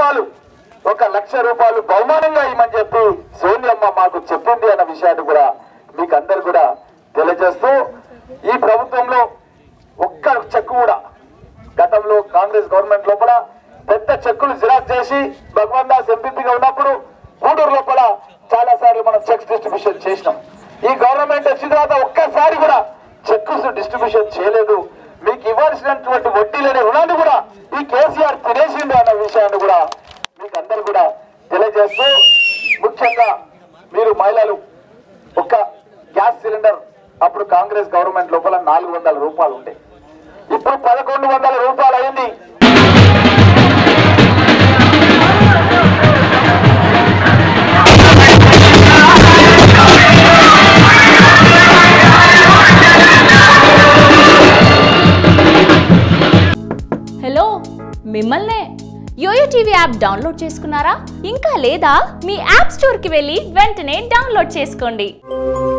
రూపాయలు ఒక లక్ష రూపాయలు బహుమానంగా ఇవ్వమని చెప్పి సోనియమ్మ మాకు చెప్పింది అన్న విషయాన్ని కూడా మీకు అందరు కూడా తెలియజేస్తూ ఈ ప్రభుత్వంలో ఒక్క చెక్కు కూడా గతంలో కాంగ్రెస్ గవర్నమెంట్ లోపల పెద్ద చెక్కులు జిరాక్స్ చేసి భగవాన్ దాస్ ఎంపీపీగా ఉన్నప్పుడు గూడూరు లోపల చాలా సార్లు మనం చెక్స్ డిస్ట్రిబ్యూషన్ చేసినాం ఈ గవర్నమెంట్ వచ్చిన తర్వాత ఒక్కసారి కూడా చెక్స్ డిస్ట్రిబ్యూషన్ చేయలేదు మీకు ఇవ్వాల్సినటువంటి వడ్డీ లేని రుణాన్ని కూడా ఈ కేసీఆర్ తినేసిండు అన్న విషయాన్ని కూడా మీకు అందరు కూడా తెలియజేస్తూ ముఖ్యంగా మీరు మహిళలు ఒక గ్యాస్ సిలిండర్ అప్పుడు కాంగ్రెస్ గవర్నమెంట్ లోపల నాలుగు వందల రూపాయలు ఉండే ఇప్పుడు పదకొండు వందల రూపాయలు అయింది హలో మిమ్మల్నే యోయో టీవీ యాప్ డౌన్లోడ్ చేసుకున్నారా ఇంకా లేదా మీ యాప్ స్టోర్కి వెళ్ళి వెంటనే డౌన్లోడ్ చేసుకోండి